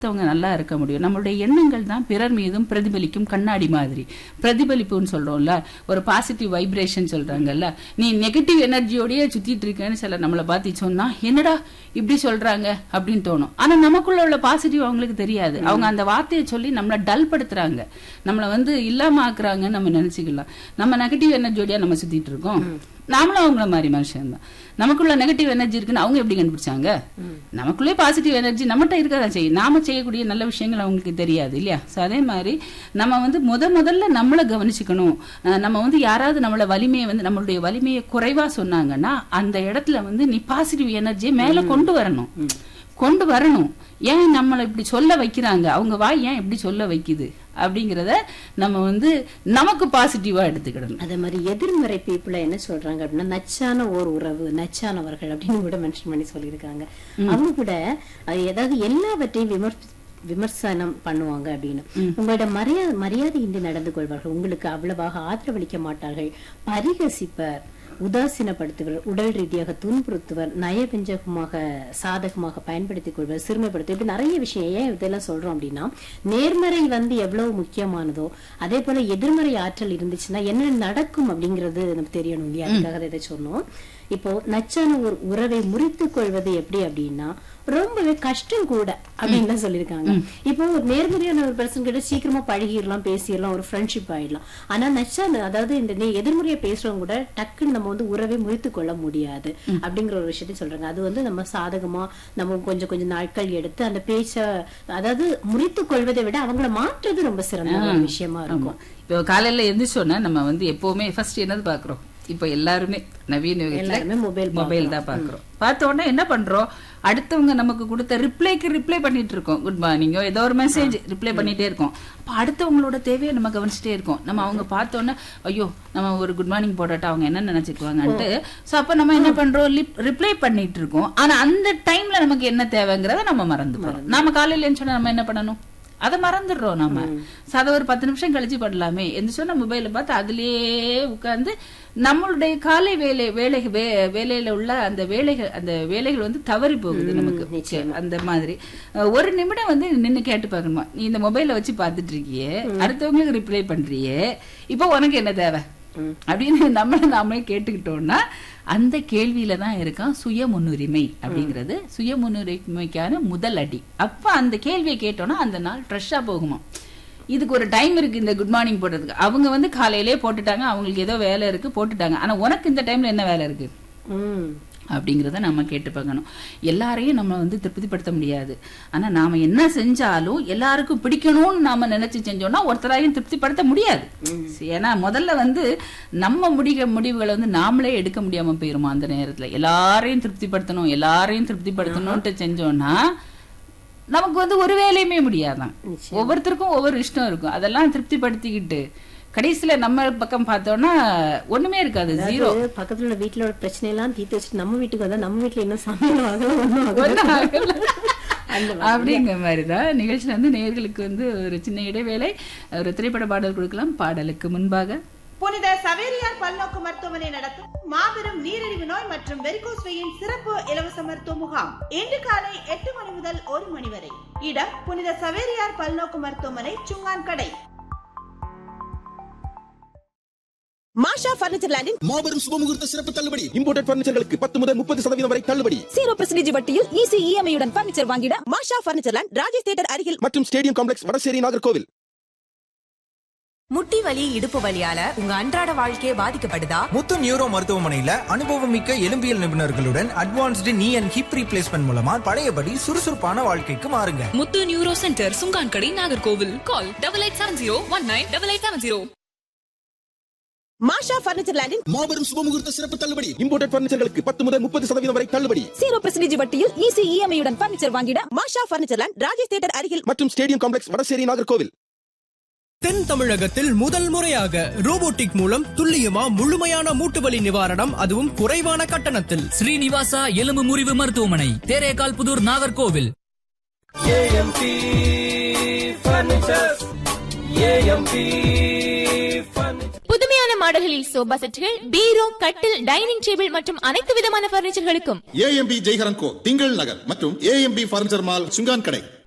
மத்தவங்க நல்லா இருக்க முடியும் நம்மளுடைய எண்ணங்கள் தான் பிறர் மீதும் பிரதிபலிக்கும் கண்ணாடி மாதிரி பிரதிபலிப்புன்னு சொல்றோம்ல ஒரு பாசிட்டிவ் வைப்ரேஷன் சொல்றாங்கல்ல நீ நெகட்டிவ் எனர்ஜியோடயே சுத்திட்டு இருக்கேன்னு சில நம்மளை பார்த்து சொன்னா என்னடா இப்படி சொல்றாங்க அப்படின்னு தோணும் ஆனா நமக்குள்ள உள்ள பாசிட்டிவ் அவங்களுக்கு தெரியாது அவங்க அந்த வார்த்தையை சொல்லி நம்மளை டல் படுத்துறாங்க நம்மளை வந்து இல்லாம ஆக்குறாங்கன்னு நம்ம நினைச்சுக்கலாம் நம்ம நெகட்டிவ் எனர்ஜியோடய நம்ம சுத்திட்டு இருக்கோம் நாமளும் அவங்கள மாதிரி மனுஷன் தான் நமக்குள்ள நெகட்டிவ் எனர்ஜி இருக்குன்னு அவங்க எப்படி கண்டுபிடிச்சாங்க நமக்குள்ளே பாசிட்டிவ் எனர்ஜி நம்மகிட்ட இருக்கதான் செய்யும் நாம செய்யக்கூடிய நல்ல விஷயங்கள் அவங்களுக்கு தெரியாது இல்லையா ஸோ அதே மாதிரி நம்ம வந்து முத முதல்ல நம்மளை கவனிச்சுக்கணும் அஹ் நம்ம வந்து யாராவது நம்மள வலிமையை வந்து நம்மளுடைய வலிமையை குறைவா சொன்னாங்கன்னா அந்த இடத்துல வந்து நீ பாசிட்டிவ் எனர்ஜியை மேல கொண்டு வரணும் கொண்டு வரணும் ஏன் நம்மளை இப்படி சொல்ல வைக்கிறாங்க அவங்க வாய் ஏன் இப்படி சொல்ல வைக்குது அப்படிங்கறத நம்ம வந்து நமக்கு பாசிட்டிவா எடுத்துக்கிடணும் அதே மாதிரி எதிர்மறை பீப்புள என்ன சொல்றாங்க அப்படின்னா நச்சான ஓர் உறவு நச்சானவர்கள் அப்படின்னு கூட மென்ஷன் பண்ணி சொல்லியிருக்காங்க அவங்க கூட அஹ், ஏதாவது எல்லாவற்றையும் விமர்சி விமர்சனம் பண்ணுவாங்க அப்படின்னு உங்களோட மரியாதை மரியாதையின்றி நடந்து கொள்வார்கள் உங்களுக்கு அவ்வளவாக ஆதரவளிக்க மாட்டார்கள் பரிகசிப்பர் உதாசீனப்படுத்துவர் உடல் ரீதியாக துன்புறுத்துவர் நயவஞ்சகமாக சாதகமாக பயன்படுத்திக் கொள்வர் சிறுமைப்படுத்துவர் இப்படி நிறைய விஷயம் ஏன் இதெல்லாம் சொல்றோம் அப்படின்னா நேர்மறை வந்து எவ்வளவு முக்கியமானதோ அதே போல எதிர்மறை ஆற்றல் இருந்துச்சுன்னா என்ன நடக்கும் அப்படிங்கிறது நமக்கு தெரியணும் இல்லையா அதுக்காக தான் இதை சொன்னோம் இப்போ நச்சான ஒரு உறவை முறித்துக் கொள்வது எப்படி அப்படின்னா ரொம்பவே கஷ்டம் கூட அப்படின்னு தான் சொல்லியிருக்காங்க இப்போ ஒரு நேர்மறையான ஒரு பர்சன் கிட்ட சீக்கிரமா பழகிடலாம் பேசிடலாம் ஒரு ஃப்ரெண்ட்ஷிப் ஆயிடலாம் ஆனா நச்சான அதாவது இந்த நே- எதிர்மறையா பேசுறவங்க கூட டக்குன்னு நம்ம வந்து உறவை முறித்து கொள்ள முடியாது அப்படிங்கிற ஒரு விஷயத்தை சொல்றாங்க அது வந்து நம்ம சாதகமா நம்ம கொஞ்சம் கொஞ்சம் நாட்கள் எடுத்து அந்த பேச்ச அதாவது முறித்து கொள்வதை விட அவங்கள மாற்றுறது ரொம்ப சிறந்த ஒரு விஷயமா இருக்கும் இப்போ காலையில எந்திரிச்சோன்னா நம்ம வந்து எப்பவுமே ஃபர்ஸ்ட் என்னது பாக்குறோம் இப்போ எல்லாருமே நவீன எல்லாருமே mobile மொபைல் தான் பாக்குறோம் பார்த்த உடனே என்ன பண்றோம் அடுத்தவங்க நமக்கு கொடுத்த ரிப்ளைக்கு ரிப்ளை பண்ணிட்டு இருக்கோம் குட் மார்னிங்கோ ஏதோ ஒரு மெசேஜ் ரிப்ளை பண்ணிட்டே இருக்கோம் அப்ப அடுத்தவங்களோட தேவையை நம்ம கவனிச்சுட்டே இருக்கோம் நம்ம அவங்க பார்த்த உடனே ஐயோ நம்ம ஒரு குட் மார்னிங் போடட்டா அவங்க என்ன நினைச்சுக்குவாங்கன்ட்டு சோ அப்ப நம்ம என்ன பண்றோம் ரிப்ளை பண்ணிட்டு இருக்கோம் ஆனா அந்த டைம்ல நமக்கு என்ன தேவைங்கிறத நம்ம மறந்து போறோம் நாம காலையில எழுந்தோன்னா நம்ம என்ன பண்ணணும் அதை மறந்துடுறோம் நம்ம So, அதை ஒரு பத்து நிமிஷம் கழிச்சு பண்ணலாமே எந்த சொன்ன மொபைல பார்த்து அதுலயே உட்கார்ந்து நம்மளுடைய காலை வேலை வேலை வே- வேலையில உள்ள அந்த வேலைகள் அந்த வேலைகள் வந்து தவறி போகுது நமக்கு அந்த மாதிரி அஹ், ஒரு நிமிடம் வந்து நின்னு கேட்டு பார்க்கணுமா நீ இந்த மொபைலை வச்சு பார்த்துட்டு இருக்கியே அடுத்தவங்களுக்கு ரிப்ளை பண்றியே இப்போ உனக்கு என்ன தேவை அப்படின்னு நம்மள நாமளே கேட்டுக்கிட்டோம்னா அந்த கேள்வியில தான் இருக்கான் சுய முன்னுரிமை அப்படிங்கிறது சுய முன்னுரிமைக்கான முதல் அடி அப்ப அந்த கேள்வியை கேட்டோம்னா அந்த நாள் ஃப்ரெஷ்ஷா போகுமா இதுக்கு ஒரு டைம் இருக்கு இந்த குட் மார்னிங் போடுறதுக்கு அவங்க வந்து காலையிலே போட்டுட்டாங்க அவங்களுக்கு ஏதோ வேலை இருக்கு போட்டுட்டாங்க ஆனா உனக்கு இந்த டைம்ல என்ன வேலை இருக்கு உம் அப்படிங்கிறத நம்ம கேட்டு பார்க்கணும் எல்லாரையும் நம்ம வந்து திருப்திப்படுத்த முடியாது ஆனா நாம என்ன செஞ்சாலும் எல்லாருக்கும் பிடிக்கணும்னு நாம நினைச்சு செஞ்சோம்னா ஒருத்தராயும் திருப்திப்படுத்த முடியாது ஏன்னா முதல்ல வந்து நம்ம முடிக முடிவுகளை வந்து நாமளே எடுக்க முடியாம போயிருமா அந்த நேரத்துல எல்லாரையும் திருப்திப்படுத்தணும் எல்லாரையும் திருப்திப்படுத்தணும்ட்டு செஞ்சோம்னா நமக்கு வந்து ஒரு வேலையுமே முடியாதான் ஒவ்வொருத்தருக்கும் ஒவ்வொரு இஷ்டம் இருக்கும் அதெல்லாம் திருப்திப்படுத்திக்கிட்டு கடைசியில நம்ம பக்கம் பார்த்தோம்னா ஒண்ணுமே இருக்காது ஜீரோ அதாவது பக்கத்துல உள்ள வீட்டுல உள்ள பிரச்சனை எல்லாம் தீர்த்து வச்சுட்டு நம்ம வீட்டுக்கு வந்தா நம்ம வீட்டுல என்ன சமையல் ஆகல ஒண்ணும் ஆகல ஒண்ணும் ஆகல. அந்த அப்படிங்கிற மாதிரிதான் நிகழ்ச்சியில வந்து நேயர்களுக்கு வந்து ஒரு சின்ன இடைவேளை ஒரு திரைப்பட பாடல் கொடுக்கலாம் பாடலுக்கு முன்பாக புனித சவேரியார் பல்நோக்கு மருத்துவமனை நடத்தும் மாபெரும் நீரிழிவு நோய் மற்றும் வெரிகோஸ் வெயின் சிறப்பு இலவச மருத்துவ முகாம் இன்று காலை எட்டு மணி முதல் ஒரு மணி வரை இடம் புனித சவேரியார் பல்நோக்கு மருத்துவமனை சுங்கான் கடை மாஷா பர்னிச்சர் லேண்டின் மாபெரும் சுபமுகூர்த்த சிறப்பு தள்ளுபடி இம்போர்டட் பர்னிச்சர்களுக்கு பத்து முதல் முப்பது சதவீதம் வரை தள்ளுபடி ஜீரோ பெர்சன்டேஜ் வட்டியில் ஈஸி இஎம்ஐயுடன் பர்னிச்சர் வாங்கிட Masha furniture land Rajesh theatre அருகில் மற்றும் ஸ்டேடியம் காம்ப்ளெக்ஸ் வடசேரி நாகர்கோவில் முட்டி வலி இடுப்பு வலியால உங்க அன்றாட வாழ்க்கையே பாதிக்கப்படுதா முத்து நியூரோ மருத்துவமனையில அனுபவமிக்க எலும்பியல் நிபுணர்களுடன் அட்வான்ஸ்டு நீ அண்ட் ஹிப் ரீப்ளேஸ்மெண்ட் மூலமா பழையபடி சுறுசுறுப்பான வாழ்க்கைக்கு மாறுங்க Muthu neuro centre Sungankadai Nagercoil call double eight seven zero one nine double eight seven zero Masha furniture லேண்டின் மாபெரும் சுபமுகூர்த்த சிறப்பு தள்ளுபடி இம்போர்டட் பர்னிச்சர்களுக்கு பத்து முதல் முப்பது சதவீதம் வரை தள்ளுபடி ஜீரோ பெர்சன்டேஜ் வட்டியில் ஈஸி இஎம்ஐயுடன் பர்னிச்சர் வாங்கிட Masha furniture land Rajesh theatre அருகில் மற்றும் ஸ்டேடியம் காம்ப்ளெக்ஸ் வடசேரி நாகர்கோவில் தென் தமிழகத்தில் முதல் முறையாக ரோபோட்டிக் மூலம் துல்லியமா முழுமையான மூட்டுவலி நிவாரணம் அதுவும் குறைவான கட்டணத்தில் ஸ்ரீனிவாசா எலும்பு முறிவு மருத்துவமனை தேரேகால் புதூர் நாகர்கோவில் புதுமையான மாடல்களில் சோபா செட்டுகள் பீரோ கட்டில் டைனிங் டேபிள் மற்றும் அனைத்து விதமான பர்னிச்சர்களுக்கும் ஏஎம்பி ஜெய்ஹரன் கோ திங்கள் நகர் மற்றும் ஏஎம்பி பர்னிச்சர் மால் சுங்கான் கடை